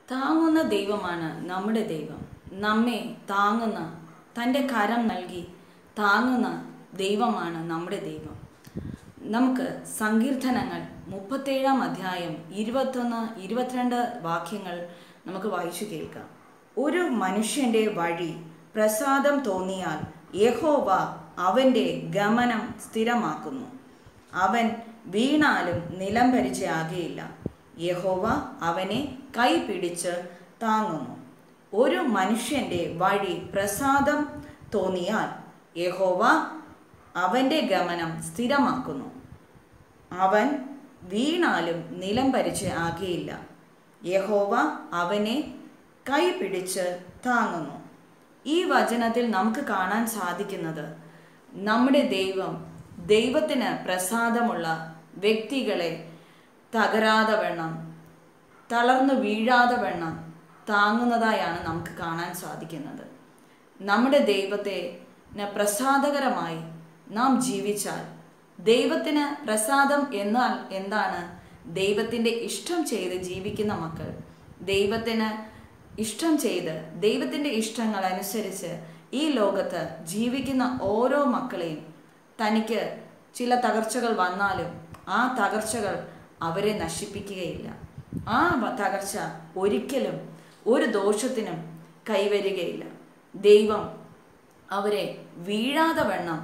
താങ്ങുന്ന ദൈവമാണ് നമ്മുടെ ദൈവം നമ്മെ താങ്ങുന്ന തൻ്റെ കരം നൽകി താങ്ങുന്ന ദൈവമാണ് നമ്മുടെ ദൈവം നമുക്ക് സങ്കീർത്തനങ്ങൾ മുപ്പത്തേഴാം അധ്യായം ഇരുപത്തൊന്ന് ഇരുപത്തിരണ്ട് വാക്യങ്ങൾ നമുക്ക് വായിച്ചു കേൾക്കാം ഒരു മനുഷ്യൻ്റെ വഴി പ്രസാദം തോന്നിയാൽ യഹോവ അവൻ്റെ ഗമനം സ്ഥിരമാക്കുന്നു അവൻ വീണാലും നിലം പരിചയാകയില്ല യഹോവ അവനെ കൈ പിടിച്ച് താങ്ങുന്നു ഒരു മനുഷ്യൻ്റെ വഴി പ്രസാദം തോന്നിയാൽ യഹോവ അവൻ്റെ ഗമനം സ്ഥിരമാക്കുന്നു അവൻ വീണാലും നിലം പരിച്ച് ആകയില്ല യഹോവ അവനെ കൈ പിടിച്ച് താങ്ങുന്നു ഈ വചനത്തിൽ നമുക്ക് കാണാൻ സാധിക്കുന്നത് നമ്മുടെ ദൈവം ദൈവത്തിന് പ്രസാദമുള്ള വ്യക്തികളെ തകരാതെ വണ്ണം തളർന്നു വീഴാതെ വണ്ണം താങ്ങുന്നതായാണ് നമുക്ക് കാണാൻ സാധിക്കുന്നത് നമ്മുടെ ദൈവത്തെ പ്രസാദകരമായി നാം ജീവിച്ചാൽ ദൈവത്തിന് പ്രസാദം എന്നാൽ എന്താണ് ദൈവത്തിൻ്റെ ഇഷ്ടം ചെയ്ത് ജീവിക്കുന്ന മക്കൾ ദൈവത്തിന് ഇഷ്ടം ചെയ്ത് ദൈവത്തിൻ്റെ ഇഷ്ടങ്ങൾ അനുസരിച്ച് ഈ ലോകത്ത് ജീവിക്കുന്ന ഓരോ മക്കളെയും തനിക്ക് ചില തകർച്ചകൾ വന്നാലും ആ തകർച്ചകൾ അവരെ നശിപ്പിക്കുകയില്ല ആ തകർച്ച ഒരിക്കലും ഒരു ദോഷത്തിനും കൈവരികയില്ല ദൈവം അവരെ വീഴാതെ വണ്ണം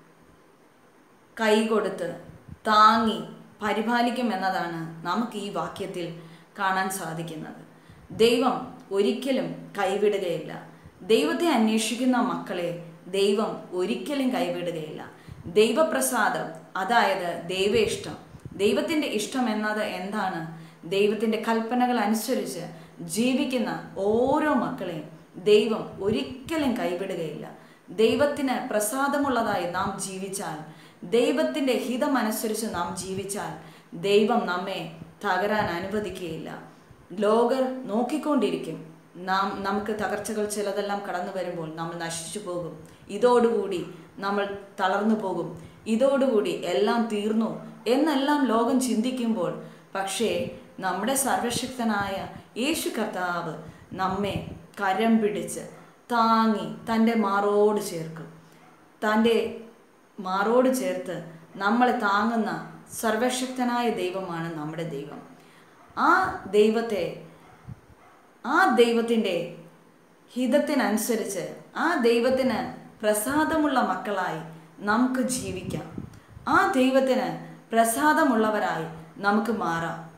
കൈകൊടുത്ത് താങ്ങി പരിപാലിക്കുമെന്നതാണ് നമുക്ക് ഈ വാക്യത്തിൽ കാണാൻ സാധിക്കുന്നത് ദൈവം ഒരിക്കലും കൈവിടുകയില്ല ദൈവത്തെ അന്വേഷിക്കുന്ന മക്കളെ ദൈവം ഒരിക്കലും കൈവിടുകയില്ല ദൈവപ്രസാദം അതായത് ദൈവേഷ്ടം ദൈവത്തിൻ്റെ ഇഷ്ടം എന്നത് എന്താണ് ദൈവത്തിൻ്റെ കൽപ്പനകൾ അനുസരിച്ച് ജീവിക്കുന്ന ഓരോ മക്കളെയും ദൈവം ഒരിക്കലും കൈവിടുകയില്ല ദൈവത്തിന് പ്രസാദമുള്ളതായി നാം ജീവിച്ചാൽ ദൈവത്തിൻ്റെ ഹിതമനുസരിച്ച് നാം ജീവിച്ചാൽ ദൈവം നമ്മെ തകരാൻ അനുവദിക്കുകയില്ല ലോകർ നോക്കിക്കൊണ്ടിരിക്കും നാം നമുക്ക് തകർച്ചകൾ ചിലതെല്ലാം കടന്നു വരുമ്പോൾ നമ്മൾ നശിച്ചു പോകും ഇതോടുകൂടി നമ്മൾ തളർന്നു പോകും ഇതോടുകൂടി എല്ലാം തീർന്നു എന്നെല്ലാം ലോകം ചിന്തിക്കുമ്പോൾ പക്ഷേ നമ്മുടെ സർവശക്തനായ യേശു കർത്താവ് നമ്മെ കരം പിടിച്ച് താങ്ങി തൻ്റെ മാറോട് ചേർക്കും തൻ്റെ മാറോട് ചേർത്ത് നമ്മളെ താങ്ങുന്ന സർവശക്തനായ ദൈവമാണ് നമ്മുടെ ദൈവം ആ ദൈവത്തെ ആ ദൈവത്തിൻ്റെ ഹിതത്തിനനുസരിച്ച് ആ ദൈവത്തിന് പ്രസാദമുള്ള മക്കളായി നമുക്ക് ജീവിക്കാം ആ ദൈവത്തിന് പ്രസാദമുള്ളവരായി നമുക്ക് മാറാം